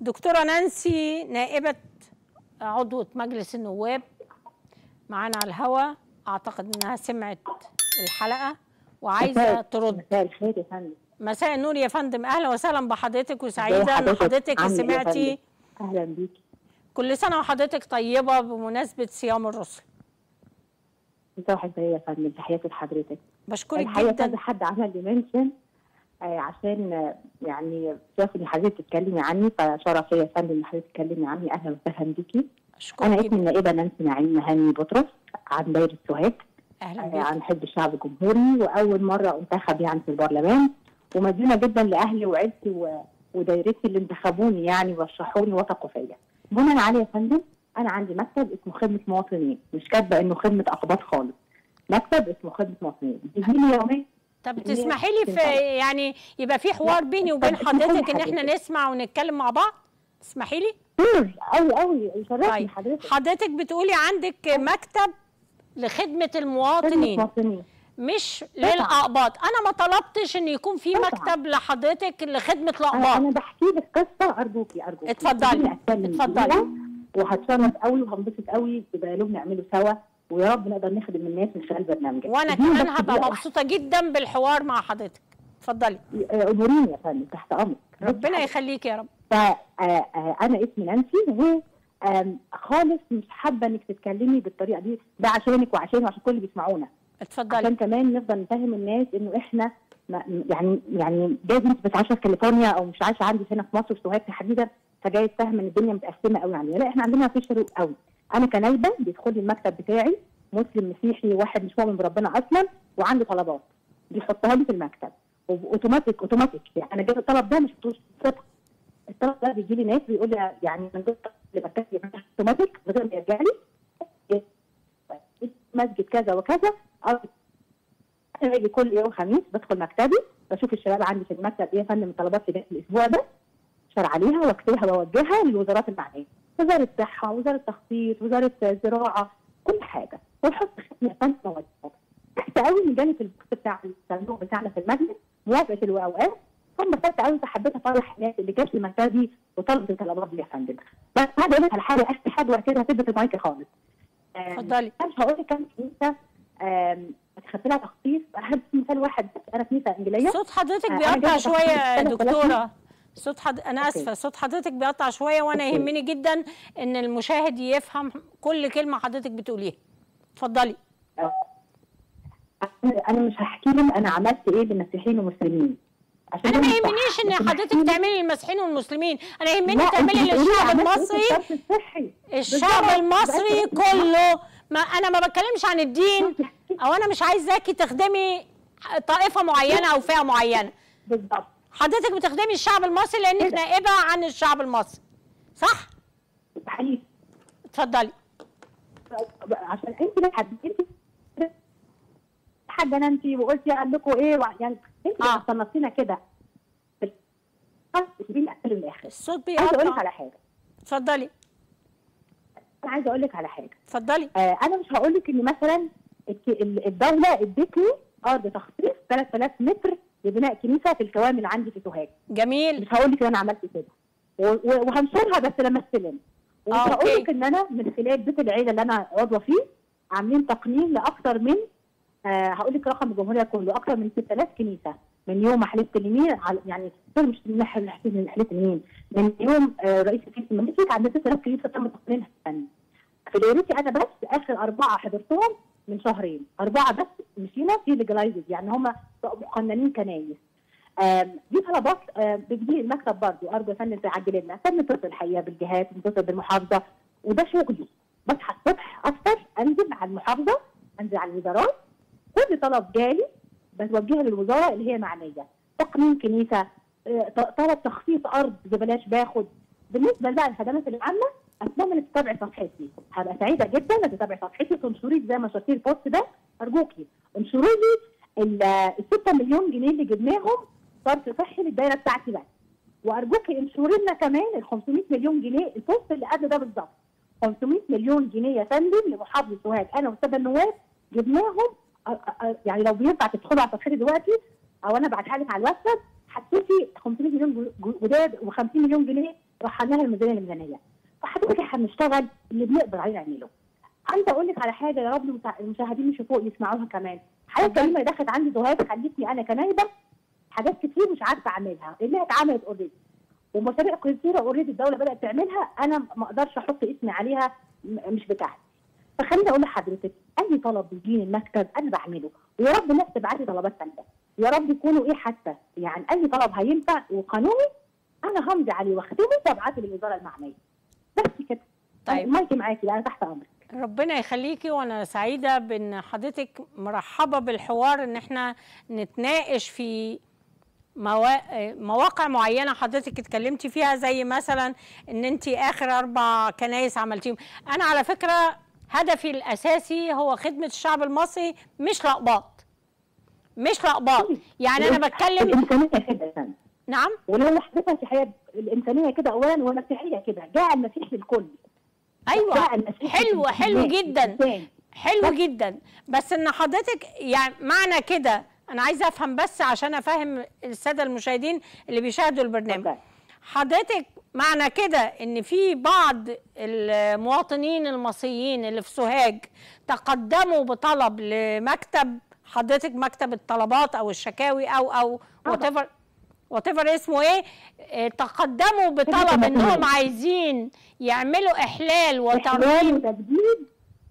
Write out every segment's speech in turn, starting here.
دكتورة نانسي نائبة عضوة مجلس النواب معانا على الهوا أعتقد إنها سمعت الحلقة وعايزة ترد مساء الخير يا فندم مساء النور يا فندم أهلا وسهلا بحضرتك وسعيدة إن حضرتك؟ حضرتك عاملة إيه يا سمعتي فندم؟ اهلا بيكي كل سنة وحضرتك طيبة بمناسبة صيام الرسل انت واحد زي يا فندم تحياتي لحضرتك بشكرك الحقيقه كذا جدا حد عمل لي منشن آه عشان آه، يعني شاف ان حضرتك تتكلمي عني فشرف ليا يا فندم ان حضرتك تتكلمي عني اهلا وسهلا بيكي انا أشكرك اسمي جدا النائبه نانسي نعيم هاني بطرس عن دايره سوهاج أهلا آه، بيك عن حزب الشعب الجمهوري واول مره انتخب يعني في البرلمان ومديونه جدا لاهلي وعيلتي و... ودايرتي اللي انتخبوني يعني ورشحوني وثقوا فيا. بناء عليه يا فندم انا عندي مكتب اسمه خدمه مواطنين مش كاتبه انه خدمه اقباط خالص. مكتب اسمه خدمه مواطنين بيجي لي يوميا طب تسمحي لي في يعني يبقى في حوار بيني وبين طب حضرتك إن اتفضلي إحنا نسمع ونتكلم مع بعض تسمحي لي كتير قوي قوي يشرفني طيب حضرتك حضرتك بتقولي عندك مكتب لخدمة خدمه المواطنين مواطنين مش للأقباط أنا ما طلبتش إن يكون في طبعاً. مكتب لحضرتك لخدمة انا الأقباط انا بحكي لك قصه ارجوكي ارجوكي اتفضلي. خليني أتكلم اتفضلي. فيها وهتشرف قوي وهنبسط قوي يبقى لهم نعمله سوا ويا رب نقدر نخدم الناس من خلال برنامجك وأنا دي كمان بس هبقى دقيقة مبسوطة جدا بالحوار مع حضرتك اتفضلي واحدة. اموريني يا فندم تحت امرك ربنا يخليك يا رب فانا اسمي نانسي و آم، خالص مش حابه انك تتكلمي بالطريقه دي ده عشانك وعشاني وعشان كل اللي بيسمعونا اتفضلي عشان كمان نفضل نفهم الناس انه احنا ما يعني يعني جايز انت بس عايشه في كاليفورنيا او مش عايشه عندي هنا في مصر في سوهاج تحديدا فجايز فاهمه ان الدنيا متقسمه قوي عندنا لا احنا عندنا في شروق قوي انا كنايبه بيدخل لي المكتب بتاعي مسلم مسيحي واحد مش مؤمن بربنا اصلا وعنده طلبات بيحطها لي في المكتب اوتوماتيك اوتوماتيك يعني انا جايب الطلب ده مش بتوش صفر الطلب ده بيجي لي ناس بيقول لي يعني من ضمن الطلب اللي بكتب اوتوماتيك من غير ما يرجع لي مسجد كذا وكذا أو انا باجي كل يوم خميس بدخل مكتبي بشوف الشباب عندي في المكتب ايه يا فندم الطلبات اللي جت الاسبوع ده اشار عليها واكتبها واوجهها للوزارات المعنيه وزاره الصحه وزاره التخطيط وزاره الزراعه كل حاجه ونحط ختم يا فندم موجهات تحت قوي ان جاني في البوكس بتاع الصندوق بتاعنا في المجلس موافقه الاوقات ثم بسطت قوي فحبيت افرح الناس اللي جت لمكتبي وطلبت الطلبات دي يا فندم بس هذا اقول لك على حاجه اخر حاجه كده هتبدا المايك خالص آم، اتفضلي. انا مش هقول لك كام كنيسه آم، خدت لها تخصيص هدي مثال واحد بس انا كنيسه انجيليه صوت حضرتك آه، أنا بيقطع جايبة شوية يا تخصيص دكتورة صوت حد... أنا أوكي. آسفة صوت حضرتك بيقطع شوية وأنا أوكي. يهمني جدا إن المشاهد يفهم كل كلمة حضرتك بتقوليها اتفضلي أنا- انا مش هحكي لهم انا عملت ايه للمسيحيين والمسلمين عشان انا ده ما مش صح. يهمنيش ان لكن حضرتك هحكي لهم- تعملي للمسيحيين والمسلمين انا يهمني لا، أنت تعملي بتقولي للشعب عملت إيه في المصري الصرف الصحي الشعب بالظبط. المصري بس- كله ما انا ما بتكلمش عن الدين او انا مش عايزاكي تخدمي طائفه معينه او فئه معينه بالظبط حضرتك بتخدمي الشعب المصري لانك كده. نائبه عن الشعب المصري صح حقيقي اتفضلي عشان انت لا حد انت حاجه نانسي وقلتي عندكم ايه وع- يعني انت آه. آه. صنفتينا كده بال- تسيبيني اقفل الاخر الصوت عايزه اقول لك بيقطع على حاجه اتفضلي انا عايزه اقول لك على حاجه اتفضلي آه انا مش هقول لك ان مثلا الك- ال- الدوله ادتني ارض تخصيص 3000 متر لبناء كنيسه في الكوامل اللي عندي في سوهاج جميل مش هقول لك ان انا عملت كده و- و- وهنشرها بس لما استلم ومش آه، هقول أوكي. لك ان انا من خلال بيت العيله اللي انا عضوه فيه عاملين تقنين لاكثر من آه هقول لك رقم الجمهوريه كله اكثر من 6000 كنيسه من يوم ما حلفت اليمين على- يعني دول مش من ناحيه من حلفت اليمين من يوم آه رئيس الكنيسه المملكه عندنا 6000 كنيسه تم تقنينها السنه في دايرتي انا بس اخر اربعه حضرتهم من شهرين اربعه بس مشينا في ليجلايزد يعني هم بقوا مقننين كنايس آم، دي طلبات آم، بتجي المكتب برضه ارجو يا فندم تعجل لنا فبنتصل الحقيقه بالجهات بنتصل بالمحافظه وده شغلي بصحى الصبح افطر انزل على المحافظه انزل على الوزارات كل طلب جالي بتوجهه للوزاره اللي هي معنيه تقنين كنيسه آه، ط- طلب تخصيص ارض ببلاش باخد بالنسبه بقى للخدمات العامه اتمنى انك تتابعي صفحتي هبقى سعيده جدا انك تتابعي صفحتي تنشري لي زي ما شرتي البوست ده ارجوكي انشروا لي ال 6 مليون جنيه اللي جبناهم صرف صحي للدايره بتاعتي بس وارجوكي انشروا لنا كمان ال 500 مليون جنيه البوست اللي قبل ده بالظبط 500 مليون جنيه يا فندم لمحافظه سوهاج انا والساده النواب جبناهم أ- أ- أ- يعني لو بينفع تدخلوا على صفحتي دلوقتي او انا ابعتها لك على الواتساب هتشوفي 500 مليون جو- جو- جداد و50 مليون جنيه رحلنا لها الميزانيه الميزانيه فحضرتك احنا بنشتغل اللي بنقدر عليه نعمله عايزه اقول لك على حاجه يا رب المسا- المشاهدين يشوفوها يسمعوها كمان حاجه اتفضل. كريمه دخلت عندي ذهاب خلتني انا كنايبه حاجات كتير مش عارفه اعملها لانها اتعملت اوريدي ومشاريع كتيره اوريدي الدوله بدات تعملها انا ما اقدرش احط اسمي عليها م- مش بتاعتي فخليني اقول لحضرتك اي طلب بيجيني المكتب انا بعمله ويا رب الناس تبعت لي طلبات ثانيه يا رب يكونوا ايه حتى يعني اي طلب هينفع وقانوني انا همضي عليه واختمه وابعته للوزاره المعنيه بس كده طيب. مايكي معاكي انا تحت امرك ربنا يخليكي وانا سعيده بان حضرتك مرحبه بالحوار ان احنا نتناقش في موا... مواقع معينه حضرتك اتكلمتي فيها زي مثلا ان انت اخر اربع كنايس عملتيهم انا على فكره هدفي الاساسي هو خدمه الشعب المصري مش لقباط مش لقباط يعني انا بتكلم الانسانيه كده يا فندم نعم ولو حضرتك في حياه الانسانيه كده اولا والمسيحيه كده جاء المسيح للكل ايوه جاء المسيح حلو للإنسان. حلو جدا الإنسان. حلو جدا بس ان حضرتك يعني معنى كده انا عايزه افهم بس عشان افهم الساده المشاهدين اللي بيشاهدوا البرنامج اتفضل. حضرتك معنى كده ان في بعض المواطنين المصريين اللي في سوهاج تقدموا بطلب لمكتب حضرتك مكتب الطلبات او الشكاوي او او طبعا. وات ايفر اسمه ايه آه، تقدموا بطلب خدمة انهم مدنية. عايزين يعملوا احلال احلال وترميم وتجديد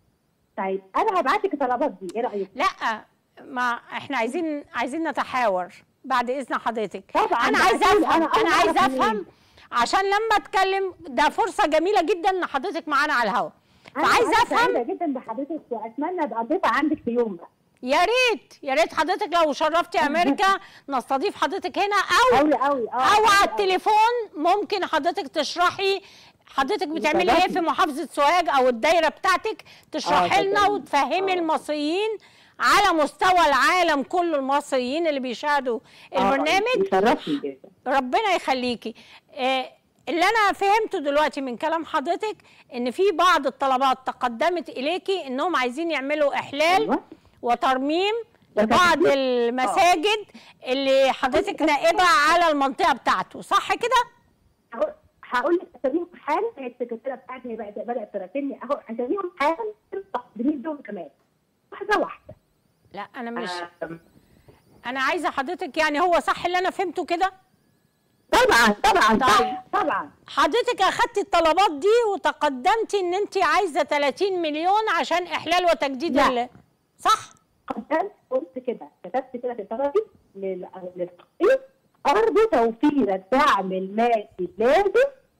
طيب انا هبعت لك الطلبات دي ايه رايك؟ لا ما احنا عايزين عايزين نتحاور بعد اذن حضرتك طبعاً، انا ده عايزه أكيد. افهم أنا- انا, أنا عايزه أعرف افهم منين. عشان لما اتكلم ده فرصه جميله جدا ان حضرتك معانا على الهواء أنا- فعايزه أنا افهم سعيده جدا بحضرتك واتمنى ابقى ضيفه عندك في يوم بقى يا ريت يا ريت حضرتك لو شرفتي امريكا نستضيف حضرتك هنا او قوي قوي اه او قوي على قوي. التليفون ممكن حضرتك تشرحي حضرتك بتعملي ايه متابعتي. في محافظه سوهاج او الدايره بتاعتك تشرحي آه، لنا طبعاً. وتفهمي آه. المصريين على مستوى العالم كله المصريين اللي بيشاهدوا آه، البرنامج يشرفني جدا ربنا يخليكي آه، اللي انا فهمته دلوقتي من كلام حضرتك ان في بعض الطلبات تقدمت اليكي انهم عايزين يعملوا احلال أيوة. وترميم وتجديد. لبعض المساجد اللي حضرتك نائبه على المنطقه بتاعته صح كده هقول- هقول لك اساميهم حالا هي السكرتيره بتاعتي هي بدات بدات تراسلني اهو اساميهم حالا تقدمين دول كمان واحده واحده لا انا مش آه، انا عايزه حضرتك يعني هو صح اللي انا فهمته كده طبعا طبعا طيب. صح طبعا حضرتك اخدتي الطلبات دي وتقدمتي ان انت عايزه 30 مليون عشان احلال وتجديد لا. ال- صح قدمت قلت كده كتبت كده في طلبي لل- للتخطيط أرجو توفير الدعم المادي اللازم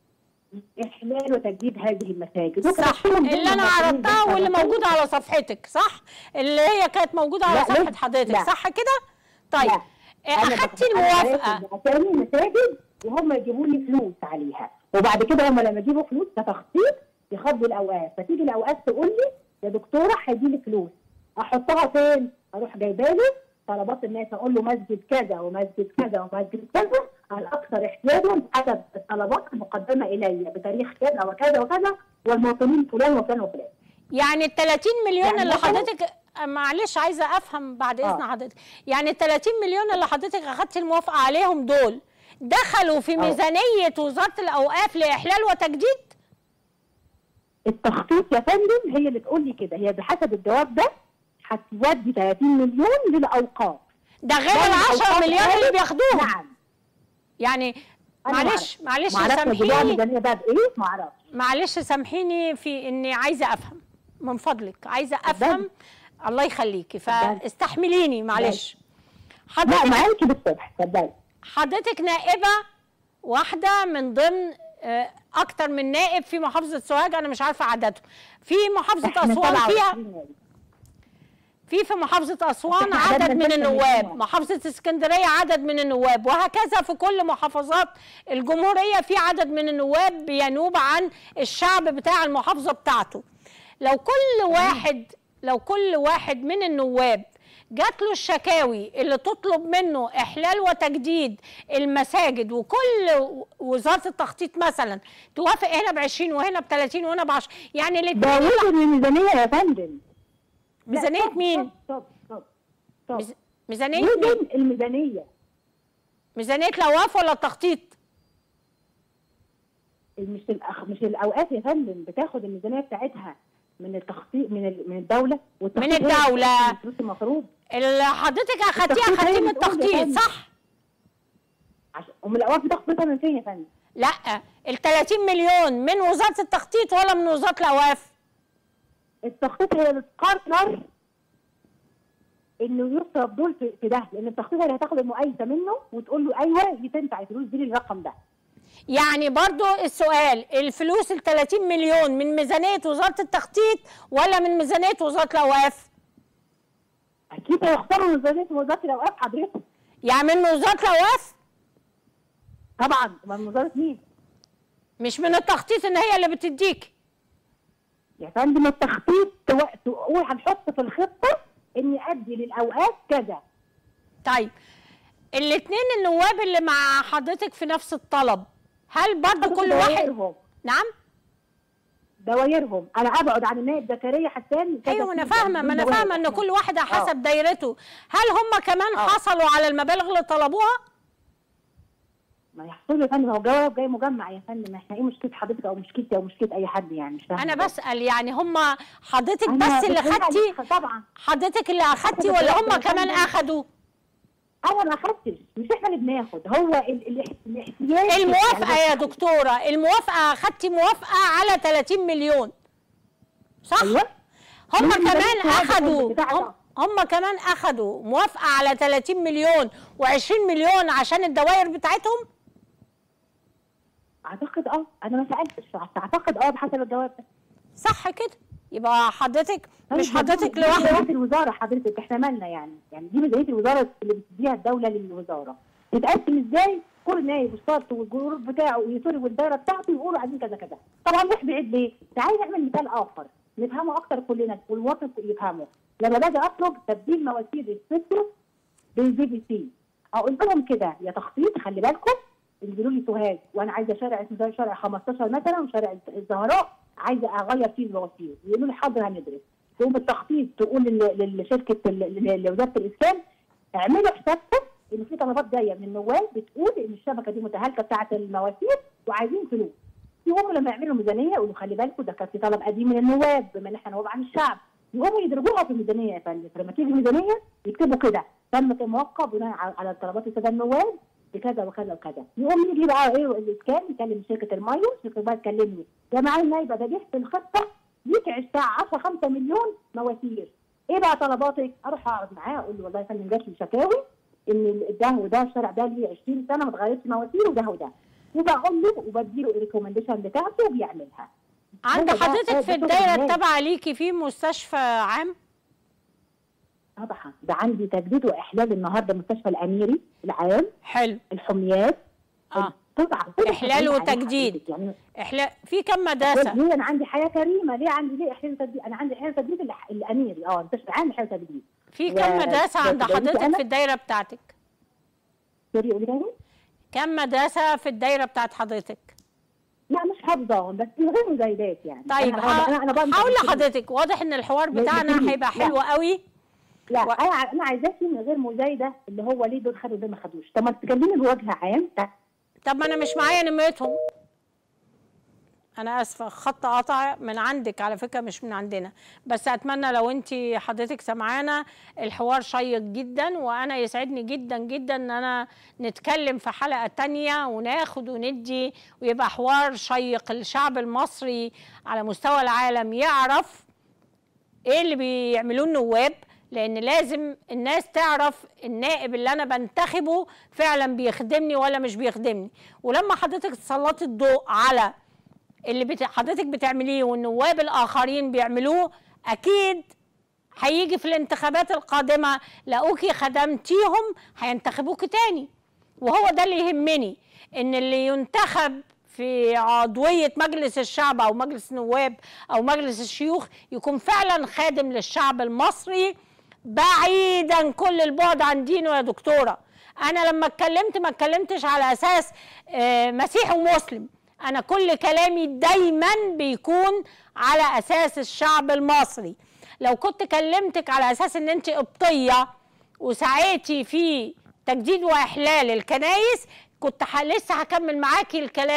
لإحلال وتجديد هذه المساجد صح اللي انا عرضتها واللي موجوده على صفحتك صح اللي هي كانت موجوده على لا، صفحه لا. حضرتك لا. صح كده طيب لا. آه، اخدتي الموافقه اسامي المساجد وهم يجيبوا لي فلوس عليها وبعد كده هم لما يجيبوا فلوس كتخطيط يخبوا الاوقاف فتيجي الاوقاف تقول لي يا دكتوره هيجي لي فلوس احطها فين؟ اروح جايبه له طلبات الناس اقول له مسجد كذا ومسجد كذا ومسجد كذا على اكثر احتياجا حسب الطلبات المقدمه الي بتاريخ كذا وكذا وكذا والمواطنين فلان وفلان وفلان يعني ال 30 مليون يعني اللي مثلاً- حضرتك آه، معلش عايزه افهم بعد اذن آه. حضرتك يعني ال 30 مليون اللي حضرتك اخدتي الموافقه عليهم دول دخلوا في آه. ميزانيه وزاره الاوقاف لاحلال وتجديد التخطيط يا فندم هي اللي تقول لي كده هي بحسب الجواب ده هتودي 30 مليون للاوقاف ده غير ده ال 10 الأوقاف مليون اللي قالت بياخدوهم نعم يعني أنا معلش معرفش. معلش معرفش الجواب سامحيني الميزانيه ده بايه ما اعرفش معلش سامحيني في اني عايزه افهم من فضلك عايزه افهم الله يخليكي فاستحمليني معلش لا حضرتك معاكي بالصبح اتفضلي حضرتك نائبه واحده من ضمن آه، اكتر من نائب في محافظه سوهاج انا مش عارفه عددهم في محافظه إحنا اسوان فيها 27 نادي. في في محافظة أسوان إحنا عدد عددنا من ستة النواب مليون. محافظة اسكندرية عدد من النواب وهكذا في كل محافظات الجمهورية في عدد من النواب بينوب عن الشعب بتاع المحافظة بتاعته لو كل واحد لو كل واحد من النواب جات له الشكاوي اللي تطلب منه احلال وتجديد المساجد وكل وزاره التخطيط مثلا توافق هنا ب 20 وهنا ب 30 وهنا ب 10 يعني ده الاثنين وزن الميزانيه يا فندم لا، ميزانيه stop, مين؟ stop, stop, stop. ميز- ميزانيه مين؟ وزن الميزانيه ميزانيه الاوقاف ولا التخطيط؟ مش الأخ... مش الاوقات يا فندم بتاخد الميزانيه بتاعتها من التخطيط من ال... من الدوله والتخطيط من هي اللي الدولة. بتاخد الفلوس المفروض اللي حضرتك اخدتيه التخطيط اخدتيه هي من اللي بتقول التخطيط ده. صح؟ عشان ومن الاوقات بتاخد فلوسها من فين يا فندم؟ لا ال 30 مليون من وزاره التخطيط ولا من وزاره الاوقاف؟ التخطيط هي اللي بتقرر انه يصرف دول في, في ده لان التخطيط هي اللي هتاخد المقايسه منه وتقول له ايوه تنفع الفلوس دي للرقم ده يعني برضو السؤال الفلوس ال 30 مليون من ميزانيه وزاره التخطيط ولا من ميزانيه وزاره الاوقاف؟ اكيد هيختاروا ميزانيه وزاره الاوقاف حضرتك يعني من وزاره الاوقاف طبعا من وزاره مين؟ مش من التخطيط ان هي اللي بتديك يا فندم التخطيط تو- تقول هنحط في الخطه اني ادي للاوقات كذا طيب الاثنين النواب اللي مع حضرتك في نفس الطلب هل برضو كل واحد دوايرهم نعم دوايرهم انا ابعد عن النائب زكريا حسان كذا ايوه انا كذا. فاهمه ما انا دواير. فاهمه ان كل واحد حسب دايرته هل هم كمان آه. حصلوا على المبالغ اللي طلبوها ما يحصل يا فندم هو الجواب جاي مجمع يا فندم احنا ايه مشكله حضرتك او مشكلتي او مشكله اي حد يعني مش فاهمه انا ده. بسال يعني هم حضرتك أنا بس اللي بتكلم خدتي عليك طبعا حضرتك اللي اخدتي أخدت ولا هم بالظبط يا كمان فندم. اخدوا انا ما اخدتش مش احنا اللي بناخد هو ال- ال- الاحتياج الموافقه يعني يا دكتوره الموافقه اخدتي موافقه على 30 مليون صح ايوه هم من كمان الميزانية اخدوا بتاعت- هم, هم كمان اخدوا موافقه على 30 مليون و20 مليون عشان الدوائر بتاعتهم اعتقد اه انا ما سالتش بس اعتقد اه بحسب الجواب ده صح كده يبقى حضرتك مش طيب، حضرتك دي لوحدك ميزانيه الوزاره حضرتك احنا مالنا يعني يعني دي ميزانيه الوزاره اللي بتديها الدوله للوزاره تتقسم ازاي كل نائب والشرط والجروب بتاعه ويسوري والدايره بتاعته يقولوا عايزين كذا كذا طبعا مش بعيد ليه؟ تعالي نعمل مثال اخر نفهمه اكتر كلنا والوطن يفهمه لما باجي اطلب تبديل مواسير السبتو بالبي بي سي اقول لهم كده يا تخطيط خلي بالكم انزلوا لي سوهاج وانا عايزه شارع اسمه زي شارع 15 مثلا وشارع الزهراء عايزه اغير فيه المواسير يقولوا لي حاضر هندرس تقوم التخطيط تقول لل- لشركه ال- ل- لوزاره الاسكان اعملوا حسابكم ان في طلبات جايه من النواب بتقول ان الشبكه دي متهالكه بتاعه المواسير وعايزين فلوس يقوموا لما يعملوا ميزانيه يقولوا خلي بالكم ده كان في طلب قديم من النواب بما ان احنا نواب عن الشعب يقوموا يدرجوها في الميزانيه يا فندم فلما تيجي الميزانيه يكتبوا كده تم موقع بناء على- على طلبات الساده النواب بكذا وكذا وكذا يقوم يجي بقى ايه الاسكان يكلم شركه الميه شركه الميه تكلمني يا معالي النايبه ده جه في الخطه ليك الساعه 10 5 مليون مواسير ايه بقى طلباتك؟ اروح اقعد معاه اقول له والله يا فندم جات لي شكاوي ان ده وده الشارع ده ليه 20 سنه ما اتغيرتش مواسير وده وده وبقول له وبديله الريكومنديشن بتاعته وبيعملها عند هو ده- حضرتك ده في شغل الدايره الناس. التابعه ليكي في مستشفى عام طبعا ده عندي تجديد واحلال النهارده مستشفى الاميري العام حلو الحميات اه طبعا كل إحلال حاجة عليها وتجديد. حضرتك، يعني احنا في كم مدرسه ليه انا عندي حياه كريمه ليه عندي ليه احلال وتجديد انا عندي احلال وتجديد الأح- الاميري اه مستشفى العام احلال وتجديد في و- كم مدرسه عند ده- ده حضرتك أنا؟ في الدايره بتاعتك سوري قولي تاني كم مدرسه في الدايره بتاعت حضرتك لا مش حافظاهم بس من غير مزايدات يعني طيب انا انا, أنا بنصح هقول كده. لحضرتك واضح ان الحوار بتاعنا بتقولي- هيبقى لا. حلو قوي لا و- انا ع- انا عايزاكي من غير مزايده اللي هو ليه دول خدوا دول ما خدوش طب ما تكلمي بوجه عام طب ما انا مش معايا نمرتهم انا اسفه خط قطع من عندك على فكره مش من عندنا بس اتمنى لو انت حضرتك سمعانا الحوار شيق جدا وانا يسعدني جدا جدا ان انا نتكلم في حلقه تانية وناخد وندي ويبقى حوار شيق الشعب المصري على مستوى العالم يعرف ايه اللي بيعملوه النواب لان لازم الناس تعرف النائب اللي انا بنتخبه فعلا بيخدمني ولا مش بيخدمني ولما حضرتك تسلطي الضوء على اللي بت... حضرتك بتعمليه والنواب الاخرين بيعملوه اكيد هيجي في الانتخابات القادمه لقوكي خدمتيهم هينتخبوكي تاني وهو ده اللي يهمني ان اللي ينتخب في عضوية مجلس الشعب أو مجلس النواب أو مجلس الشيوخ يكون فعلا خادم للشعب المصري بعيدا كل البعد عن دينه يا دكتورة أنا لما اتكلمت ما اتكلمتش على أساس آه، مسيحي ومسلم أنا كل كلامي دايما بيكون على أساس الشعب المصري لو كنت كلمتك على أساس إن أنت قبطية وسعيتي في تجديد واحلال الكنايس كنت ح- لسه هكمل معاكي الكلام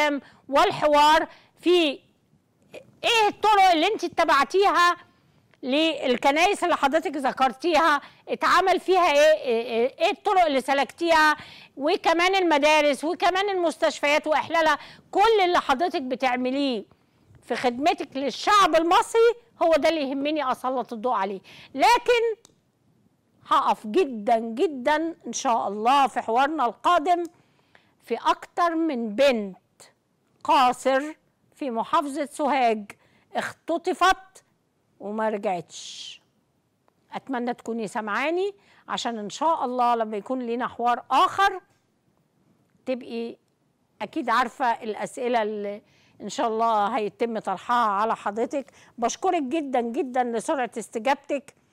والحوار في ايه الطرق اللي انت اتبعتيها للكنائس اللي حضرتك ذكرتيها اتعمل فيها ايه ايه إيه الطرق اللي سلكتيها وكمان المدارس وكمان المستشفيات واحلالها كل اللي حضرتك بتعمليه في خدمتك للشعب المصري هو ده اللي يهمني اسلط الضوء عليه لكن هقف جدا جدا ان شاء الله في حوارنا القادم في اكتر من بنت قاصر في محافظة سوهاج اختطفت وما رجعتش اتمنى تكوني سامعاني عشان ان شاء الله لما يكون لينا حوار اخر تبقي اكيد عارفه الاسئله اللي ان شاء الله هيتم طرحها على حضرتك بشكرك جدا جدا لسرعه استجابتك